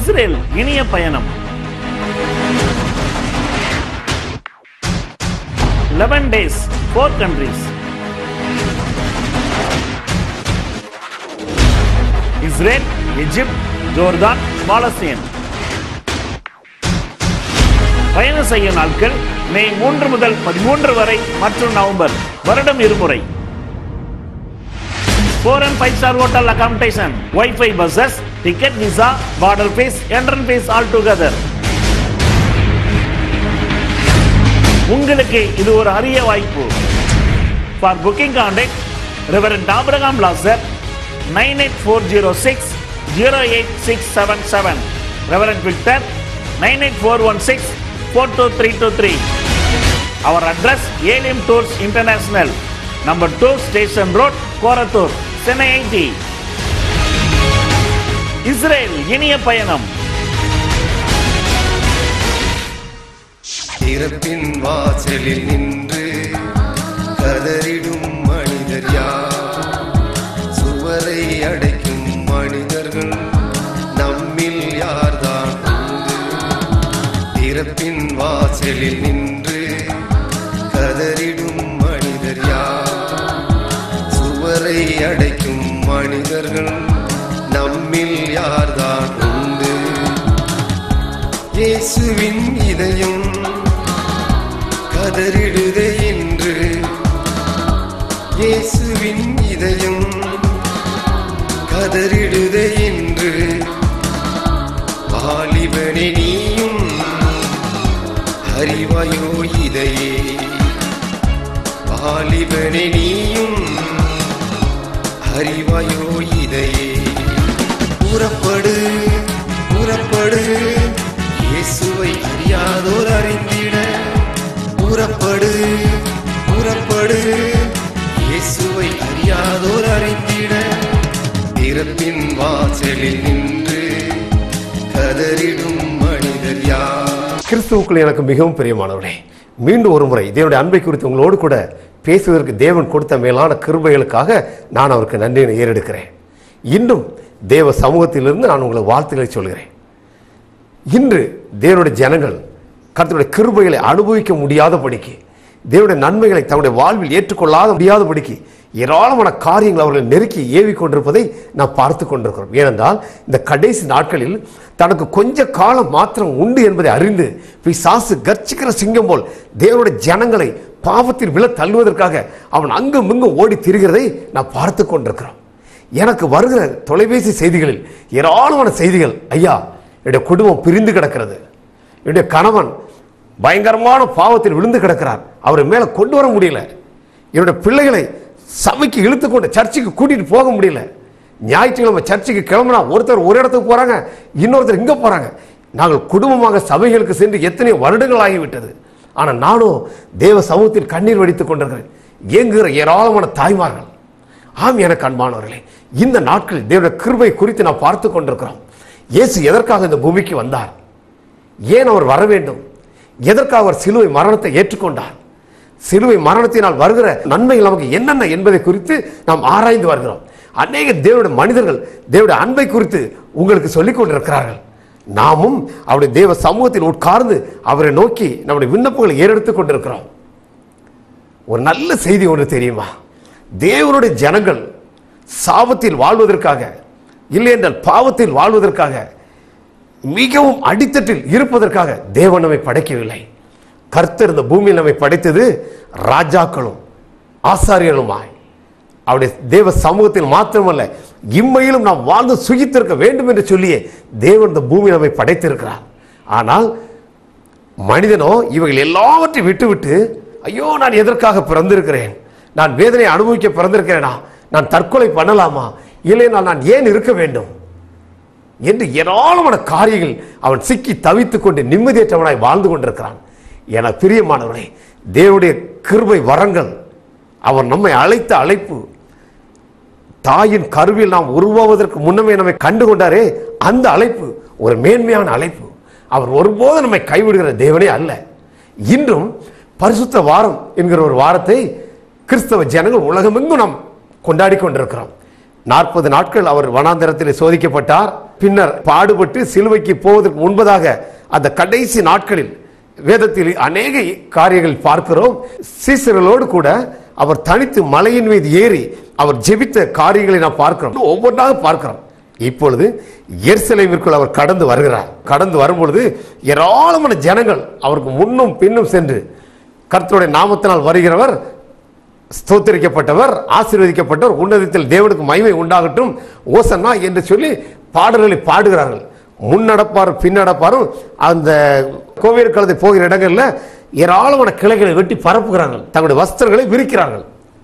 Israel இனிய பயணம் eleven days four countries Israel Egypt Jordan Palestine பயணம் செய்யும் நாட்கள் மே மூன்று முதல் பதிமூன்று வரை மற்றும் நவம்பர் வருடம் இருமுறை four and five star hotel accommodation wifi buses ticket visa border fees entrance fees all together உங்களுக்கு இது ஒரு அரிய வாய்ப்பு for booking contact reverend Abraham Lazar nine eight four zero six zero eight six seven seven reverend Victor nine eight four one six four two three two three our address Elim tours international number two station road Korattur Chennai ID Israel இனிய பயணம் இறப்பின் வாசலில் நின்று கதறிடும் மனிதர் யார் சுவரை அடைக்கும் மனிதர்கள் நம்மில் யார்தான் உண்டு இறப்பின் வாசலில் நின்று கதறிடும் மனிதர் யார் சுவரை அடைக்கும் மனிதர்கள் நம்மில் யார்தான் உண்டு இயேசுவின் இதயம் கதறிடுதே என்று இயேசுவின் இதயம் கதறிடுதே என்று வாலிபனே நீயும் அறிவாயோ இதையே வாலிபனே நீயும் அறிவாயோ இதையே புறப்படு புறப்படு இயேசுவை அறியாதோர் அறிந்திட புறப்படு புறப்படு இயேசுவை அறியாதோர் அறிந்திட இறப்பின் வாசலில் நின்று கதறிடும் மனிதர் யார் கிறிஸ்துவுக்குள் எனக்கு மிகவும் பிரியமானவர்களே மீண்டும் ஒரு முறை தேவனுடைய அன்பை குறித்து உங்களோடு கூட பேசுவதற்கு தேவன் கொடுத்த மேலான கிருபைகளுக்காக நான் அவருக்கு நன்றியை ஏறெடுக்கிறேன் இன்றும் தேவ சமூகத்திலிருந்து நான் உங்களுக்கு வாழ்த்துக்களை சொல்கிறேன் இன்று தேவனுடைய ஜனங்கள் கர்த்தருடைய கிருபைகளை அனுபவிக்க முடியாதபடிக்கு தேவனுடைய நன்மைகளை தன்னுடைய வாழ்வில் ஏற்றுக்கொள்ளாத முடியாதபடிக்கு ஏராளமான காரியங்கள் அவர்கள் நெருக்கி ஏவி கொண்டிருப்பதை நாம் பார்த்து கொண்டிருக்கிறோம் ஏனென்றால் இந்த கடைசி நாட்களில் தனக்கு கொஞ்ச காலம் மாத்திரம் உண்டு என்பதை அறிந்து பிசாசு கர்ச்சிக்கிற சிங்கம் போல் தேவனுடைய ஜனங்களை பாவத்தில் விழ தள்ளுவதற்காக அவன் அங்கும் இங்கும் ஓடி திரிகிறதை நாம் பார்த்து கொண்டிருக்கிறோம் எனக்கு வருகிற தொலைபேசி செய்திகளில் ஏராளமான செய்திகள் ஐயா என்னுடைய குடும்பம் பிரிந்து கிடக்கிறது என்னுடைய கணவன் பயங்கரமான பாவத்தில் விழுந்து கிடக்கிறார் அவரை மேலே கொண்டு வர முடியல என்னுடைய பிள்ளைகளை சபைக்கு இழுத்து கொண்டு சர்ச்சுக்கு கூட்டிட்டு போக முடியல ஞாயிற்றுக்கிழமை சர்ச்சுக்கு கிளம்புனா ஒருத்தர் ஒரு இடத்துக்கு போறாங்க இன்னொருத்தர் இங்க போறாங்க நாங்கள் குடும்பமாக சபைகளுக்கு சென்று எத்தனை வருடங்கள் ஆகிவிட்டது ஆனால் நானும் தேவ சமூகத்தில் கண்ணீர் வடித்துக் கொண்டிருக்கிறேன் ஏங்குகிற ஏராளமான தாய்மார்கள் ஆம் எனக்கு அன்பானவர்களே இந்த நாட்களில் தேவனுடைய கிருபை குறித்து நாம் பார்த்து கொண்டிருக்கிறோம் இயேசு எதற்காக இந்த பூமிக்கு வந்தார் ஏன் அவர் வர வேண்டும் எதற்காக அவர் சிலுவை மரணத்தை ஏற்றுக்கொண்டார் சிலுவை மரணத்தினால் வருகிற நன்மைகள் நமக்கு என்னென்ன என்பதை குறித்து நாம் ஆராய்ந்து வருகிறோம் அநேக தேவனுடைய மனிதர்கள் தேவனுடைய அன்பை குறித்து உங்களுக்கு சொல்லிக் கொண்டிருக்கிறார்கள் நாமும் அவருடைய தேவ சமூகத்தில் உட்கார்ந்து அவரை நோக்கி நம்முடைய விண்ணப்பங்களை ஏறெடுத்துக் கொண்டிருக்கிறோம் ஒரு நல்ல செய்தி ஒன்று தெரியுமா தேவனுடைய ஜனங்கள் சாபத்தில் வாழ்வதற்காக இல்லை என்றால் பாவத்தில் வாழ்வதற்காக மிகவும் அடித்தட்டில் இருப்பதற்காக தேவன் நம்மை படைக்கவில்லை கர்த்தர் இந்த பூமியில் நம்மை படைத்தது ராஜாக்களும் ஆசாரியர்களுமாய் அவருடைய தேவ சமூகத்தில் மாத்திரமல்ல இம்மையிலும் நாம் வாழ்ந்து சுகித்திருக்க வேண்டும் என்று சொல்லியே தேவன் இந்த பூமி நம்மை படைத்திருக்கிறார் ஆனால் மனிதனோ இவைகள் எல்லாவற்றையும் விட்டுவிட்டு ஐயோ நான் எதற்காக பிறந்திருக்கிறேன் நான் வேதனை அனுபவிக்க பிறந்திருக்கிறேனா நான் தற்கொலை பண்ணலாமா இல்லைனா நான் ஏன் இருக்க வேண்டும் என்று ஏராளமான காரியங்கள் அவன் சிக்கி தவித்துக் கொண்டு நிம்மதியற்றவனாய் வாழ்ந்து கொண்டிருக்கிறான் என பிரியமானவர்களே தேவனுடைய கிருபை வரங்கள் அவர் நம்மை அழைத்த அழைப்பு தாயின் கருவில் நாம் உருவாவதற்கு முன்னமே நம்மை கண்டு கொண்டாரே அந்த அழைப்பு ஒரு மேன்மையான அழைப்பு அவர் ஒருபோதும் நம்மை கைவிடுகிற தேவனே அல்ல இன்றும் பரிசுத்த வாரம் என்கிற ஒரு வாரத்தை கிறிஸ்தவ ஜனங்கள் உலகமெங்கும் நாம் கொண்டாடி கொண்டிருக்கிறோம் நாற்பது நாட்கள் அவர் வனாந்தரத்தில் சோதிக்கப்பட்டார் பின்னர் பாடுபட்டு சிலுவைக்கு போவதற்கு முன்பதாக அந்த கடைசி நாட்களில் வேதத்தில் அநேக காரியங்கள் பார்க்கிறோம் சீசர்களோடு கூட அவர் தனித்து மலையின் மீது ஏறி அவர் ஜெபித்த காரியங்களை நாம் பார்க்கிறோம் ஒவ்வொன்றாக பார்க்கிறோம் இப்பொழுது எருசலேமிற்குள் அவர் கடந்து வருகிறார் கடந்து வரும்பொழுது ஏராளமான ஜனங்கள் அவருக்கு முன்னும் பின்னும் சென்று கர்த்தருடைய நாமத்தினால் வருகிறவர் ஸ்தோத்தரிக்கப்பட்டவர் ஆசீர்வதிக்கப்பட்டவர் உன்னதத்தில் தேவனுக்கு மகிமை உண்டாகட்டும் ஓசன்னா என்று சொல்லி பாடல்களை பாடுகிறார்கள் முன்னடப்பாரும் பின்னடப்பாரும் அந்த கோவில் கலதை போகிற இடங்கள்ல ஏராளமான கிளைகளை வெட்டி பரப்புகிறார்கள் தங்களுடைய வஸ்திரங்களை விரிக்கிறார்கள்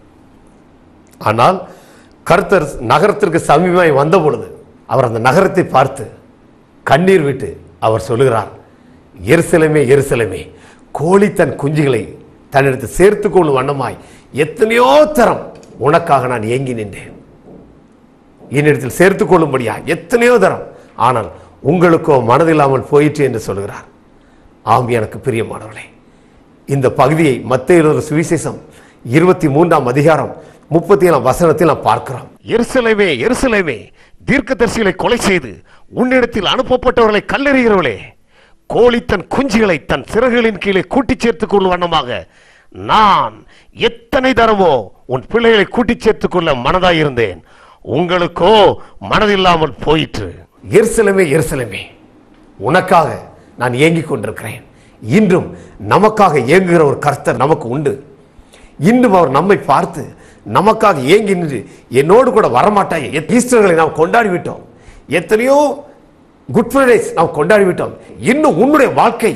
ஆனால் கர்த்தர் நகரத்திற்கு சமீபமாய் வந்த பொழுது அவர் அந்த நகரத்தை பார்த்து கண்ணீர் விட்டு அவர் சொல்லுகிறார் எருசலேமே எருசலேமே கோழி தன் குஞ்சுகளை தன்னிடத்து சேர்த்து கொள்ளும் வண்ணமாய் எத்தனையோ தரம் உனக்காக நான் ஏங்கி நின்றேன் என்னிடத்தில் சேர்த்துக் கொள்ளும்படியா எத்தனையோ தரம் ஆனால் உங்களுக்கோ மனதில்லாமல் போயிற்று என்று சொல்கிறார் ஆம் எனக்கு பிரியமானவர்களே இந்த பகுதியை மத்திய சுவிசேஷம் இருபத்தி மூன்றாம் அதிகாரம் முப்பத்தி ஏழாம் வசனத்தில் நாம் பார்க்கிறோம் எருசலேமே எருசலேமே தீர்க்கதரிசிகளை கொலை செய்து உன்னிடத்தில் அனுப்பப்பட்டவர்களை கல்லெறிகிறவளே கோழி தன் குஞ்சுகளை தன் சிறகுகளின் கீழே கூட்டிச் சேர்த்துக் கொள்ளும் வண்ணமாக நான் எத்தனை தரமோ உன் பிள்ளைகளை கூட்டிச் சேர்த்துக் கொள்ள மனதாயிருந்தேன் உங்களுக்கோ மனதில்லாமல் போயிற்று எருசலேமே எருசலேமே உனக்காக நான் ஏங்கிக் கொண்டிருக்கிறேன் இன்றும் நமக்காக ஏங்குகிற ஒரு கர்த்தர் நமக்கு உண்டு இன்றும் அவர் நம்மை பார்த்து நமக்காக ஏங்கி நின்று என்னோடு கூட வரமாட்டாய் எத்- ஈஸ்டர்களை நாம் கொண்டாடி விட்டோம் எத்தனையோ குட் ஃப்ரைடேஸ் நாம் கொண்டாடி விட்டோம் இன்னும் உன்னுடைய வாழ்க்கை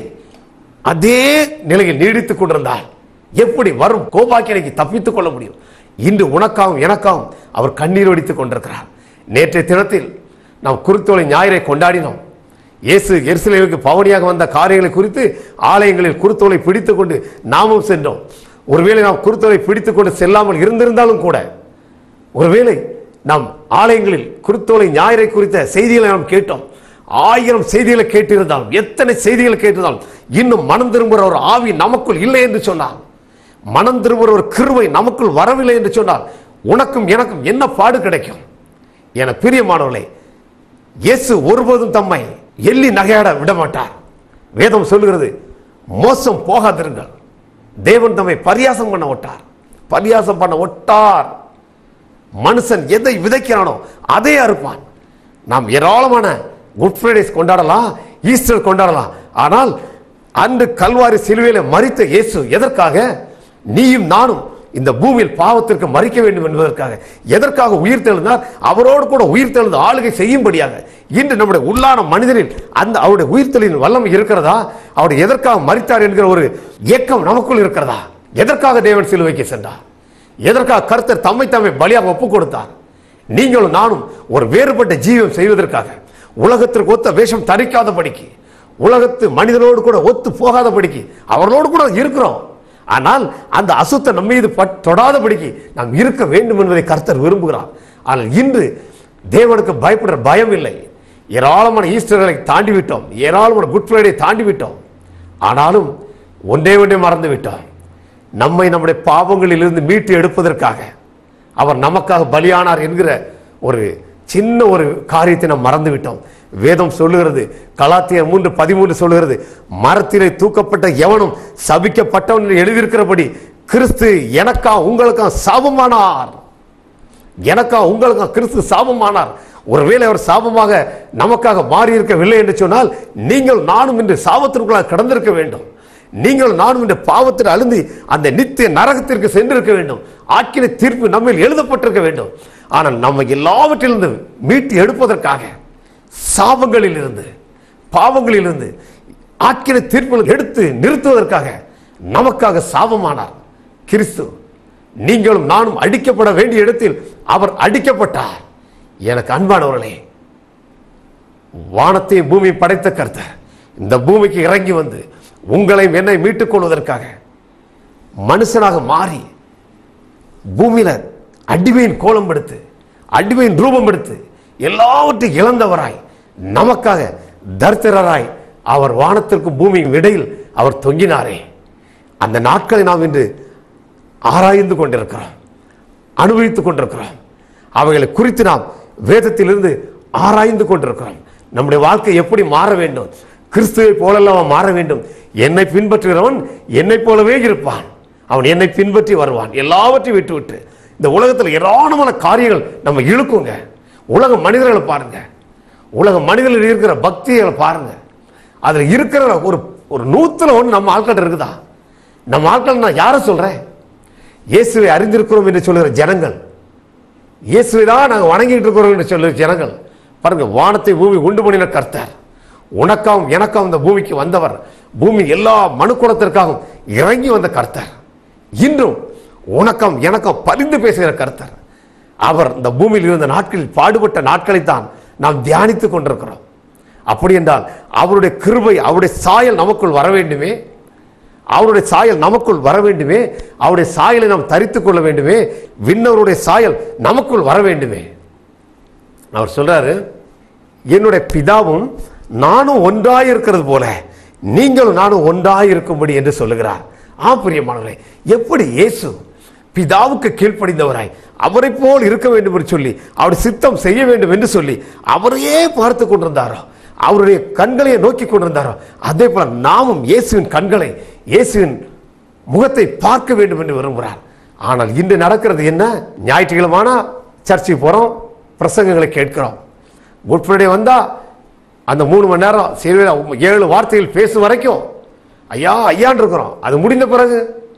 அதே நிலையில் நீடித்துக் கொண்டிருந்தால் எப்படி வரும் கோபாக்கினைக்கு தப்பித்துக் கொள்ள முடியும் இன்று உனக்காகவும் எனக்காகவும் அவர் கண்ணீர் வடித்துக் கொண்டிருக்கிறார் நேற்றைய தினத்தில் நாம் குருத்தோலை ஞாயிறை கொண்டாடினோம் இயேசு எருசலேமுக்கு பவனியாக வந்த காரியங்களை குறித்து ஆலயங்களில் குருத்தோலை பிடித்துக் கொண்டு நாமும் சென்றோம் ஒருவேளை நாம் குருத்தோலை பிடித்துக் கொண்டு செல்லாமல் இருந்திருந்தாலும் கூட ஒருவேளை நாம் ஆலயங்களில் குருத்தோலை ஞாயிறை குறித்த செய்திகளை நாம் கேட்டோம் ஆயிரம் செய்திகளை கேட்டிருந்தாலும் எத்தனை செய்திகளை கேட்டிருந்தாலும் இன்னும் மனம் திரும்புகிற ஒரு ஆவி நமக்குள் இல்லை என்று சொன்னார் மனம் திரும்புகிற ஒரு கிருவை நமக்குள் வரவில்லை என்று சொன்னால் உனக்கும் எனக்கும் என்ன பாடு கிடைக்கும் என பிரியமானவர்களே இயேசு ஒருபோதும் தம்மை எள்ளி நகையாட விட மாட்டார் வேதம் சொல்லுகிறது மோசம் போகாதிருங்கள் தேவன் தம்மை பரியாசம் பண்ண ஒட்டார் பரியாசம் பண்ண ஒட்டார் மனுஷன் எதை விதைக்கிறானோ அதே அறுப்பான் நாம் ஏராளமான குட் ஃப்ரைடேஸ் கொண்டாடலாம் ஈஸ்டர் கொண்டாடலாம் ஆனால் அன்று கல்வாரி சிலுவையில மறித்த இயேசு எதற்காக நீயும் நானும் இந்த பூமியில் பாவத்திற்கு மறிக்க வேண்டும் என்பதற்காக எதற்காக உயிர் தெழுந்தார் அவரோடு கூட உயிர் தெழுந்து ஆளுகை செய்யும்படியாக இன்று நம்முடைய உள்ளான மனிதனில் அந்த அவருடைய உயிர்த்தலின் வல்லமை இருக்கிறதா அவர் எதற்காக மறித்தார் என்கிற ஒரு இயக்கம் நமக்குள் இருக்கிறதா எதற்காக தேவன் சிலுவைக்கு சென்றார் எதற்காக கர்த்தர் தம்மை தம்மை பலியாக ஒப்பு கொடுத்தார் நீங்களும் நானும் ஒரு வேறுபட்ட ஜீவம் செய்வதற்காக உலகத்திற்கு ஒத்த வேஷம் தரிக்காதபடிக்கு உலகத்து மனிதனோடு கூட ஒத்து போகாதபடிக்கு அவர்களோடு கூட இருக்கிறோம் ஆனால் அந்த அசுத்தம் நம்ம மீது பட் தொடாதபடிக்கு நாம் இருக்க வேண்டும் என்பதை கர்த்தர் விரும்புகிறார் ஆனால் இன்று தேவனுக்கு பயப்படுற பயம் இல்லை ஏராளமான ஈஸ்டர்களை தாண்டி விட்டோம் ஏராளமான குட் ஃப்ரைடே தாண்டி விட்டோம் ஆனாலும் ஒன்றே ஒன்றே மறந்து விட்டோம் நம்மை நம்முடைய பாவங்களிலிருந்து மீட்டு எடுப்பதற்காக அவர் நமக்காக பலியானார் என்கிற ஒரு சின்ன ஒரு காரியத்தை நாம் மறந்து விட்டோம் வேதம் சொல்லுகிறது கலாத்தியர் மூன்று பதிமூன்று சொல்லுகிறது மரத்திலே தூக்கப்பட்ட எவனும் சபிக்கப்பட்டவன் என்று எழுதியிருக்கிறபடி கிறிஸ்து எனக்கா உங்களுக்கா சாபமானார் எனக்கா உங்களுக்கா கிறிஸ்து சாபமானார் ஒருவேளை அவர் சாபமாக நமக்காக மாறி இருக்கவில்லை என்று சொன்னால் நீங்கள் நானும் இன்று சாபத்திற்குள்ளாக கடந்திருக்க வேண்டும் நீங்கள் நானும் இந்த பாவத்தில் அழுந்தி அந்த நித்திய நரகத்திற்கு சென்றிருக்க வேண்டும் ஆக்கின தீர்ப்பு நம்மில் எழுதப்பட்டிருக்க வேண்டும் ஆனால் நம்ம எல்லாவற்றிலிருந்து மீட்டு எடுப்பதற்காக சாபங்களில் இருந்து பாவங்களில் இருந்து ஆக்கின தீர்ப்புகள் எடுத்து நிறுத்துவதற்காக நமக்காக சாபமானார் கிறிஸ்து நீங்களும் நானும் அடிக்கப்பட வேண்டிய இடத்தில் அவர் அடிக்கப்பட்டார் எனக்கு அன்பானவர்களே வானத்தை பூமி படைத்த கர்த்தர் இந்த பூமிக்கு இறங்கி வந்து உங்களை என்னை மீட்டுக் கொள்வதற்காக மனுஷனாக மாறி பூமியில அடிமையின் கோலம் எடுத்து அடிமையின் ரூபம் எடுத்து எல்லாவற்றையும் இழந்தவராய் நமக்காக தரித்திரராய் அவர் வானத்திற்கும் பூமியின் இடையில் அவர் தொங்கினாரே அந்த நாட்களை நாம் இன்று ஆராய்ந்து கொண்டிருக்கிறோம் அனுபவித்துக் கொண்டிருக்கிறோம் அவைகளை குறித்து நாம் வேதத்திலிருந்து ஆராய்ந்து கொண்டிருக்கிறோம் நம்முடைய வாழ்க்கை எப்படி மாற வேண்டும் கிறிஸ்துவை போலல்லவா மாற வேண்டும் என்னை பின்பற்றுகிறவன் என்னை போலவே இருப்பான் அவன் என்னை பின்பற்றி வருவான் எல்லாவற்றையும் விட்டுவிட்டு இந்த உலகத்தில் ஏராளமான காரியங்கள் நம்ம இழுக்குங்க உலக மனிதர்களை பாருங்க உலக மனிதர்கள் இருக்கிற பக்திகளை பாருங்க அதுல இருக்கிற ஒரு ஒரு நூத்துல ஒன்று நம்ம ஆட்கள் இருக்குதா நம்ம ஆட்கள் நான் யாரை சொல்றேன் இயேசுவை அறிந்திருக்கிறோம் என்று சொல்லுகிற ஜனங்கள் இயேசுவை தான் நாங்கள் வணங்கிட்டு இருக்கிறோம் என்று சொல்லுகிற ஜனங்கள் பாருங்க வானத்தை பூமி உண்டு பண்ணின கர்த்தர் உனக்காவும் எனக்காவும் இந்த பூமிக்கு வந்தவர் பூமி எல்லா மனுக்குலத்திற்காகவும் இறங்கி வந்த கர்த்தர் இன்றும் உனக்கம் எனக்கும் பரிந்து பேசுகிற கர்த்தர் அவர் இந்த பூமியில் இருந்த நாட்களில் பாடுபட்ட நாட்களை தான் நாம் தியானித்துக் கொண்டிருக்கிறோம் அப்படி என்றால் அவருடைய கிருபை அவருடைய சாயல் நமக்குள் வர வேண்டுமே அவருடைய சாயல் நமக்குள் வர வேண்டுமே அவருடைய சாயலை நாம் தரித்துக் கொள்ள வேண்டுமே விண்ணவருடைய சாயல் நமக்குள் வர வேண்டுமே அவர் சொல்றாரு என்னுடைய பிதாவும் நானும் ஒன்றாய் இருக்கிறது போல நீங்களும் நானும் ஒன்றாய் இருக்கும்படி என்று சொல்லுகிறார் ஆ பிரியமானவர்களே எப்படி இயேசு பிதாவுக்கு கீழ்ப்படிந்தவராய் அவரை போல் இருக்க வேண்டும் என்று சொல்லி அவர் சித்தம் செய்ய வேண்டும் என்று சொல்லி அவரையே பார்த்து கொண்டிருந்தாரோ அவருடைய கண்களையே நோக்கி கொண்டிருந்தாரோ அதே போல நாமும் இயேசுவின் கண்களை இயேசுவின் முகத்தை பார்க்க வேண்டும் என்று விரும்புகிறார் ஆனால் இன்று நடக்கிறது என்ன ஞாயிற்றுக்கிழமானா சர்ச்சுக்கு போறோம் பிரசங்கங்களை கேட்கிறோம் குட் ஃப்ரைடே வந்தா அந்த மூணு மணி நேரம் சிலுவையில ஏழு வார்த்தைகள் பேசும் வரைக்கும் ஐயா ஐயான் இருக்கிறோம் அது முடிந்த பிறகு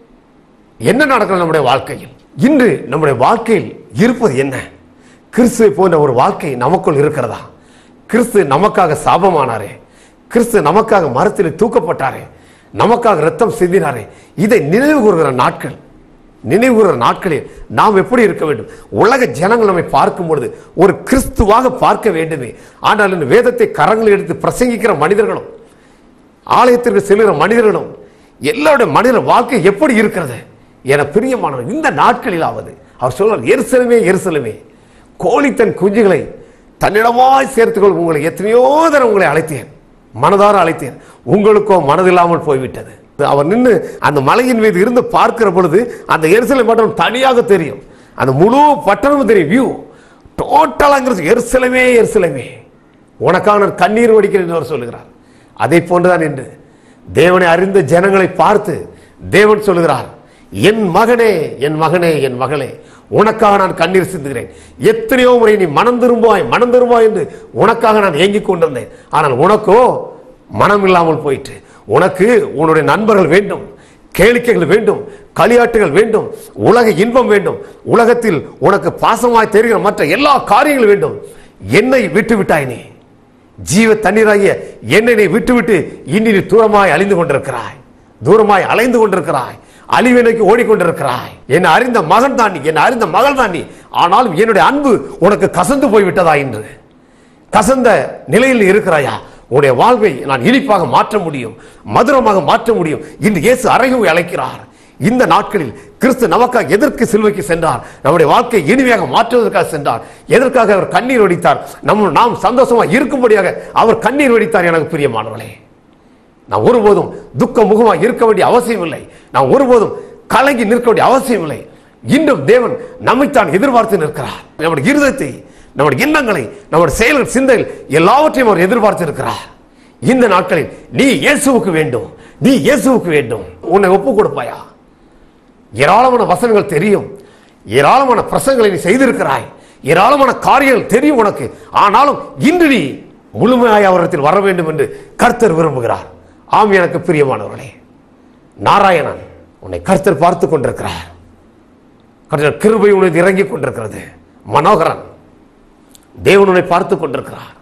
என்ன நடக்கிறது நம்முடைய வாழ்க்கையில் இன்று நம்முடைய வாழ்க்கையில் இருப்பது என்ன கிறிஸ்துவை போன்ற ஒரு வாழ்க்கை நமக்குள் இருக்கிறதா கிறிஸ்து நமக்காக சாபமானாரே கிறிஸ்து நமக்காக மரத்தில் தூக்கப்பட்டாரே நமக்காக ரத்தம் சிந்தினாரே இதை நினைவு கூறுகிற நாட்கள் நினைவு கூறுகிற நாட்களில் நாம் எப்படி இருக்க வேண்டும் உலக ஜனங்கள் நம்மை பார்க்கும் பொழுது ஒரு கிறிஸ்துவாக பார்க்க வேண்டுமே ஆனால் இந்த வேதத்தை கரங்களில் எடுத்து பிரசங்கிக்கிற மனிதர்களும் ஆலயத்திற்கு செல்கிற மனிதர்களும் எல்லாருடைய மனித வாழ்க்கை எப்படி இருக்கிறது என பிரியமானவர் இந்த நாட்களிலாவது அவர் சொல்றார் எருசலமே எருசலமே கோழி தன் குஞ்சுகளை தன்னிடமாய் சேர்த்துக்கொள் உங்களை எத்தனையோ தரம் உங்களை அழைத்தேன் மனதார அழைத்தேன் உங்களுக்கோ மனதில்லாமல் போய்விட்டது அவர் நின்று அந்த மலையின் மீது இருந்து பார்க்கிற பொழுது அந்த எருசலேம் பட்டணம் தனியாக தெரியும் அந்த முழு பட்டணமும் தெரியும் வியூ டோட்டலாங்கிறது எருசலமே எருசலமே உனக்காக நான் கண்ணீர் வடிக்கிறேன் என்று அவர் சொல்லுகிறார் அதை போன்றுதான் என்று தேவனை அறிந்த ஜனங்களை பார்த்து தேவன் சொல்லுகிறார் என் மகனே என் மகனே என் மகளே உனக்காக நான் கண்ணீர் சிந்துகிறேன் எத்தனையோ முறை நீ மனம் திரும்புவாய் மனம் திரும்புவாய் என்று உனக்காக நான் ஏங்கிக் கொண்டிருந்தேன் ஆனால் உனக்கோ மனம் இல்லாமல் போயிற்று உனக்கு உன்னுடைய நண்பர்கள் வேண்டும் கேளிக்கைகள் வேண்டும் களியாட்டுகள் வேண்டும் உலக இன்பம் வேண்டும் உலகத்தில் உனக்கு பாசமாய் தெரிகிற மற்ற எல்லா காரியங்களும் வேண்டும் என்னை விட்டு விட்டாய் நீ ஜீவ தண்ணீராகிய என்னை நீ விட்டுவிட்டு இனி நீ தூரமாய் அழிந்து கொண்டிருக்கிறாய் தூரமாய் அலைந்து கொண்டிருக்கிறாய் அழிவினைக்கு ஓடிக்கொண்டிருக்கிறாய் என்னை அறிந்த மகன் தான் நீ என்னை அறிந்த மகள் தான் நீ ஆனாலும் என்னுடைய அன்பு உனக்கு கசந்து போய்விட்டதா என்று கசந்த நிலையில் நீ இருக்கிறாயா உன்னுடைய வாழ்வை நான் இனிப்பாக மாற்ற முடியும் மதுரமாக மாற்ற முடியும் இன்று இயேசு அறைகவை அழைக்கிறார் இந்த நாட்களில் கிறிஸ்து நமக்காக எதற்கு சிலுவைக்கு சென்றார் நம்முடைய வாழ்க்கையை இனிமையாக மாற்றுவதற்காக சென்றார் எதற்காக அவர் கண்ணீர் வடித்தார் நம்ம நாம் சந்தோஷமா இருக்கும்படியாக அவர் கண்ணீர் வடித்தார் எனக்கு பிரியமானவளே நான் ஒருபோதும் துக்க முகமா இருக்க வேண்டிய அவசியம் இல்லை நான் ஒருபோதும் கலங்கி நிற்க வேண்டிய அவசியம் இல்லை இன்றும் தேவன் நம்மைத்தான் எதிர்பார்த்து நிற்கிறார் நம்முடைய இருதயத்தை நம்முடைய எண்ணங்களை நம்முடைய செயல்கள் சிந்தைகள் எல்லாவற்றையும் அவர் எதிர்பார்த்து இருக்கிறார் இந்த நாட்களில் நீ இயேசுவுக்கு வேண்டும் நீ இயேசுவுக்கு வேண்டும் உன்னை ஒப்பு கொடுப்பாயா ஏராளமான வசனங்கள் தெரியும் ஏராளமான பிரசங்களை நீ செய்திருக்கிறாய் ஏராளமான காரியங்கள் தெரியும் உனக்கு ஆனாலும் இன்று நீ முழுமையாய் அவரிடத்தில் வர வேண்டும் என்று கர்த்தர் விரும்புகிறார் ஆம் எனக்கு பிரியமானவர்களே நாராயணன் உன்னை கர்த்தர் பார்த்து கொண்டிருக்கிறார் கர்த்தர் கிருபை உனக்கு இறங்கிக் கொண்டிருக்கிறது மனோகரன் தேவன் உன்னை பார்த்து கொண்டிருக்கிறார்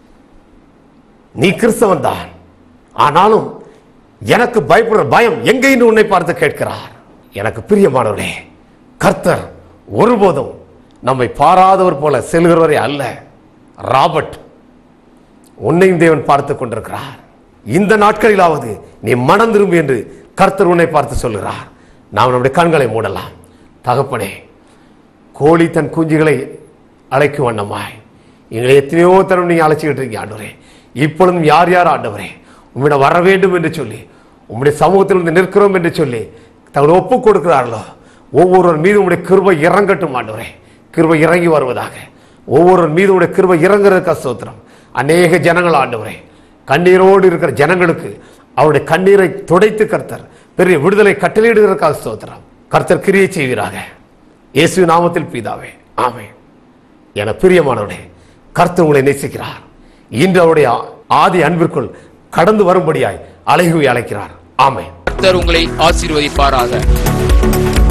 நீ கிறிஸ்தவன் தான் ஆனாலும் எனக்கு பயப்படுற பயம் எங்கே என்று உன்னை பார்த்து கேட்கிறார் எனக்கு பிரியமானவர்களே கர்த்தர் ஒருபோதும் நம்மை பாராதவர் போல செல்கிறவரே அல்ல ராபர்ட் உன்னையும் தேவன் பார்த்து கொண்டிருக்கிறார் இந்த நாட்களிலாவது நீ மனம் திரும்பு என்று கர்த்தர் உன்னை பார்த்து சொல்கிறார் நாம் நம்முடைய கண்களை மூடலாம் தகப்பனே கோழி தன் குஞ்சுகளை அழைக்கும் வண்ணமாய் எங்களை எத்தனையோ தரம் நீங்க அழைச்சிக்கிட்டு இருக்கீங்க ஆண்டவரே இப்பொழுதும் யார் யார் ஆண்டவரே உம்மிடம் வர வேண்டும் என்று சொல்லி உம்முடைய சமூகத்தில் வந்து நிற்கிறோம் என்று சொல்லி தங்களை ஒப்பு கொடுக்கிறார்களோ ஒவ்வொருவர் மீது உம்முடைய கிருபை இறங்கட்டும் ஆண்டவரே கிருபை இறங்கி வருவதாக ஒவ்வொருவர் மீது உடைய கிருபை இறங்குறதுக்கு ஸ்தோத்திரம் அநேக ஜனங்கள் ஆண்டவரே கண்ணீரோடு இருக்கிற ஜனங்களுக்கு அவருடைய கண்ணீரை துடைத்து கர்த்தர் பெரிய விடுதலை கட்டளையிடுவதற்காக ஸ்தோத்திரம் கர்த்தர் கிரியை செய்வீராக இயேசு நாமத்தில் பிதாவே ஆமென் என பிரியமானவனே கர்த்தர் உங்களை நேசிக்கிறார் இன்று அவருடைய ஆதி அன்பிற்குள் கடந்து வரும்படியாய் அலைகுவி அழைக்கிறார் ஆமென் கர்த்தர் உங்களை ஆசீர்வதிப்பாராக